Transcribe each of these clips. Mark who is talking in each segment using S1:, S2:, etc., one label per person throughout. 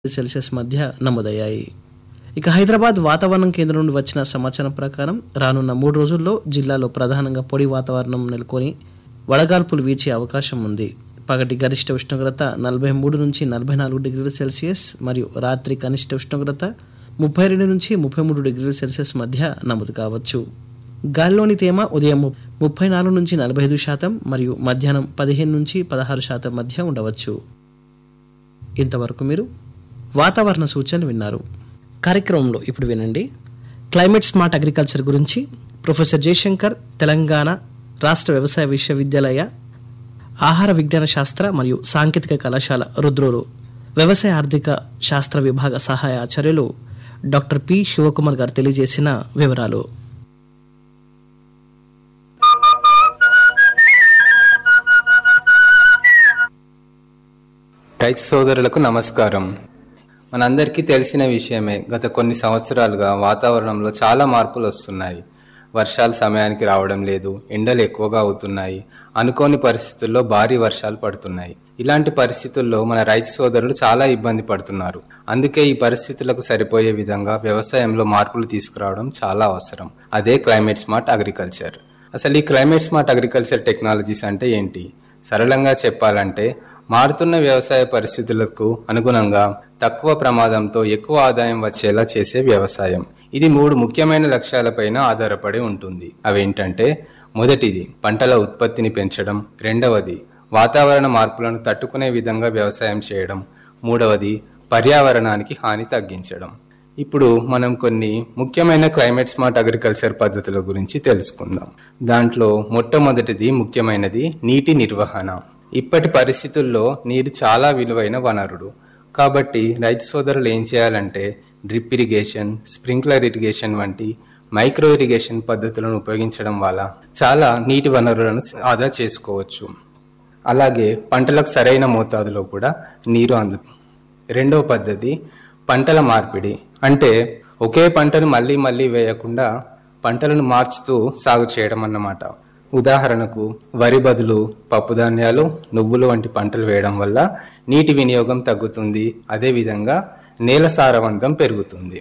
S1: Celsius మధ్య నమోదయ్యాయి ఇక హైదరాబాద్ వాతావరణం కేంద్రం నుండి వచ్చిన సమాచారం ప్రకారం రానున్న మూడు రోజుల్లో జిల్లాలో ప్రధానంగా పొడి వాతావరణం నెలకొని వడగాల్పులు వీచే అవకాశం ఉంది పగటి గరిష్ట ఉష్ణోగ్రత నలభై మూడు నుంచి నలభై నాలుగు డిగ్రీల సెల్సియస్ మరియు రాత్రి కనిష్ట ఉష్ణోగ్రత ముప్పై రెండు నుంచి ముప్పై మూడు డిగ్రీల సెల్సియస్ మధ్య నమోదు కావచ్చు గాలిలోని తేమ ఉదయం ము- ముప్పై నాలుగు నుంచి నలభై ఐదు శాతం మరియు మధ్యాహ్నం పదిహేను నుంచి పదహారు శాతం మధ్య ఉండవచ్చు ఇంతవరకు మీరు వాతావరణ సూచనలు విన్నారు కార్యక్రమంలో ఇప్పుడు వినండి క్లైమేట్ స్మార్ట్ అగ్రికల్చర్ గురించి ప్రొఫెసర్ జయశంకర్ తెలంగాణ రాష్ట్ర వ్యవసాయ విశ్వవిద్యాలయ ఆహార విజ్ఞాన శాస్త్ర మరియు సాంకేతిక కళాశాల రుద్రోలు వ్యవసాయ ఆర్థిక శాస్త్ర విభాగ సహాయ ఆచార్యులు డాక్టర్ పి శివకుమార్ గారు తెలియజేసిన వివరాలు
S2: రైతు సోదరులకు నమస్కారం మనందరికీ తెలిసిన విషయమే గత కొన్ని సంవత్సరాలుగా వాతావరణంలో చాలా మార్పులు వస్తున్నాయి వర్షాలు సమయానికి రావడం లేదు ఎండలు ఎక్కువగా అవుతున్నాయి అనుకోని పరిస్థితుల్లో భారీ వర్షాలు పడుతున్నాయి ఇలాంటి పరిస్థితుల్లో మన రైతు సోదరులు చాలా ఇబ్బంది పడుతున్నారు అందుకే ఈ పరిస్థితులకు సరిపోయే విధంగా వ్యవసాయంలో మార్పులు తీసుకురావడం చాలా అవసరం అదే క్లైమేట్ స్మార్ట్ అగ్రికల్చర్ అసలు ఈ క్లైమేట్ స్మార్ట్ అగ్రికల్చర్ టెక్నాలజీస్ అంటే ఏంటి సరళంగా చెప్పాలంటే మారుతున్న వ్యవసాయ పరిస్థితులకు అనుగుణంగా తక్కువ ప్రమాదంతో ఎక్కువ ఆదాయం వచ్చేలా చేసే వ్యవసాయం ఇది మూడు ముఖ్యమైన లక్ష్యాలపైన ఆధారపడి ఉంటుంది అవేంటంటే మొదటిది పంటల ఉత్పత్తిని పెంచడం రెండవది వాతావరణ మార్పులను తట్టుకునే విధంగా వ్యవసాయం చేయడం మూడవది పర్యావరణానికి హాని తగ్గించడం ఇప్పుడు మనం కొన్ని ముఖ్యమైన క్లైమేట్ స్మార్ట్ అగ్రికల్చర్ పద్ధతుల గురించి తెలుసుకుందాం దాంట్లో మొట్టమొదటిది ముఖ్యమైనది నీటి నిర్వహణ ఇప్పటి పరిస్థితుల్లో నీరు చాలా విలువైన వనరుడు కాబట్టి రైతు సోదరులు ఏం చేయాలంటే డ్రిప్ ఇరిగేషన్ స్ప్రింక్లర్ ఇరిగేషన్ వంటి మైక్రో ఇరిగేషన్ పద్ధతులను ఉపయోగించడం వల్ల చాలా నీటి వనరులను ఆదా చేసుకోవచ్చు అలాగే పంటలకు సరైన మోతాదులో కూడా నీరు అందుతుంది రెండవ పద్ధతి పంటల మార్పిడి అంటే ఒకే పంటను మళ్ళీ మళ్ళీ వేయకుండా పంటలను మార్చుతూ సాగు చేయడం అన్నమాట ఉదాహరణకు వరి బదులు పప్పుధాన్యాలు నువ్వులు వంటి పంటలు వేయడం వల్ల నీటి వినియోగం తగ్గుతుంది అదేవిధంగా నేల సారవంతం పెరుగుతుంది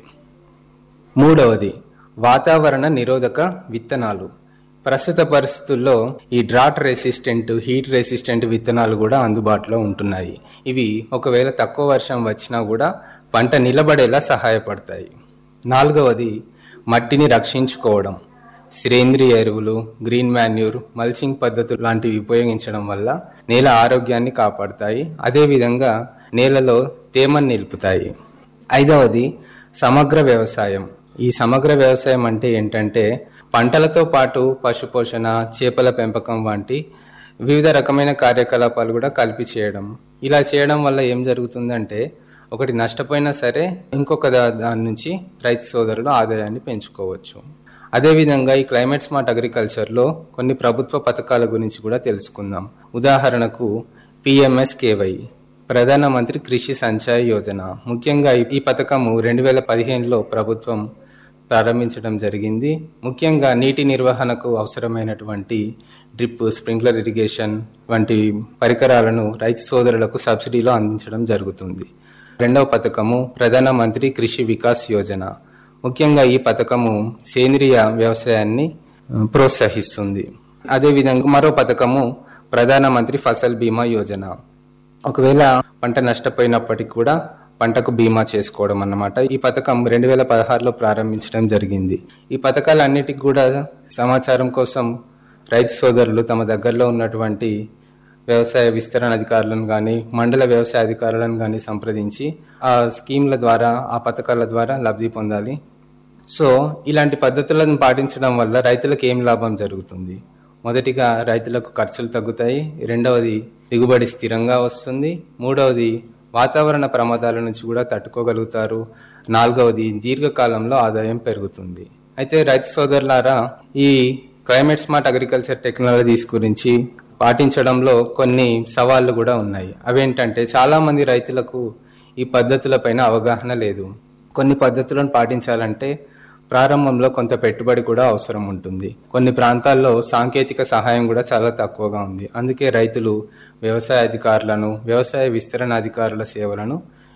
S2: మూడవది వాతావరణ నిరోధక విత్తనాలు ప్రస్తుత పరిస్థితుల్లో ఈ డ్రాట్ రెసిస్టెంట్ హీట్ రెసిస్టెంట్ విత్తనాలు కూడా అందుబాటులో ఉంటున్నాయి ఇవి ఒకవేళ తక్కువ వర్షం వచ్చినా కూడా పంట నిలబడేలా సహాయపడతాయి నాలుగవది మట్టిని రక్షించుకోవడం సేంద్రియ ఎరువులు గ్రీన్ మాన్యూర్ మల్చింగ్ పద్ధతులు లాంటివి ఉపయోగించడం వల్ల నేల ఆరోగ్యాన్ని కాపాడుతాయి అదేవిధంగా నేలలో తేమను నిలుపుతాయి ఐదవది సమగ్ర వ్యవసాయం ఈ సమగ్ర వ్యవసాయం అంటే ఏంటంటే పంటలతో పాటు పశుపోషణ చేపల పెంపకం వంటి వివిధ రకమైన కార్యకలాపాలు కూడా కలిపి చేయడం ఇలా చేయడం వల్ల ఏం జరుగుతుందంటే ఒకటి నష్టపోయినా సరే ఇంకొక దా- దాని నుంచి రైతు సోదరులు ఆదాయాన్ని పెంచుకోవచ్చు అదేవిధంగా ఈ క్లైమేట్ స్మార్ట్ అగ్రికల్చర్లో కొన్ని ప్రభుత్వ పథకాల గురించి కూడా తెలుసుకుందాం ఉదాహరణకు పిఎంఎస్కేవై ప్రధానమంత్రి కృషి సంచయ్ యోజన ముఖ్యంగా ఈ- ఈ పథకము రెండు వేల పదిహేనులో ప్రభుత్వం ప్రారంభించడం జరిగింది ముఖ్యంగా నీటి నిర్వహణకు అవసరమైనటువంటి డ్రిప్ స్ప్రింక్లర్ ఇరిగేషన్ వంటి పరికరాలను రైతు సోదరులకు సబ్సిడీలో అందించడం జరుగుతుంది రెండవ పథకము ప్రధానమంత్రి కృషి వికాస్ యోజన ముఖ్యంగా ఈ పథకము సేంద్రియ వ్యవసాయాన్ని ఆ, ప్రోత్సహిస్తుంది అదేవిధంగా మరో పథకము ప్రధానమంత్రి ఫసల్ బీమా యోజన ఒకవేళ పంట నష్టపోయినప్పటికీ కూడా పంటకు బీమా చేసుకోవడం అన్నమాట ఈ పథకం రెండు వేల పదహారులో ప్రారంభించడం జరిగింది ఈ పథకాలన్నిటికి కూడా సమాచారం కోసం రైతు సోదరులు తమ దగ్గరలో ఉన్నటువంటి వ్యవసాయ విస్తరణ అధికారులను కానీ మండల వ్యవసాయ అధికారులను కానీ సంప్రదించి ఆ స్కీమ్ల ద్వారా ఆ పథకాల ద్వారా లబ్ధి పొందాలి సో ఇలాంటి పద్ధతులను పాటించడం వల్ల రైతులకు ఏం లాభం జరుగుతుంది మొదటిగా రైతులకు ఖర్చులు తగ్గుతాయి రెండవది దిగుబడి స్థిరంగా వస్తుంది మూడవది వాతావరణ ప్రమాదాల నుంచి కూడా తట్టుకోగలుగుతారు నాలుగవది దీర్ఘకాలంలో ఆదాయం పెరుగుతుంది అయితే రైతు సోదరులారా ఈ క్లైమేట్ స్మార్ట్ అగ్రికల్చర్ టెక్నాలజీస్ గురించి పాటించడంలో కొన్ని సవాళ్లు కూడా ఉన్నాయి అవేంటంటే చాలా మంది రైతులకు ఈ పద్ధతులపైన అవగాహన లేదు కొన్ని పద్ధతులను పాటించాలంటే ప్రారంభంలో కొంత పెట్టుబడి కూడా అవసరం ఉంటుంది కొన్ని ప్రాంతాల్లో సాంకేతిక సహాయం కూడా చాలా తక్కువగా ఉంది అందుకే రైతులు వ్యవసాయ అధికారులను వ్యవసాయ విస్తరణ అధికారుల సేవలను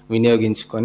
S2: వినియోగించుకొని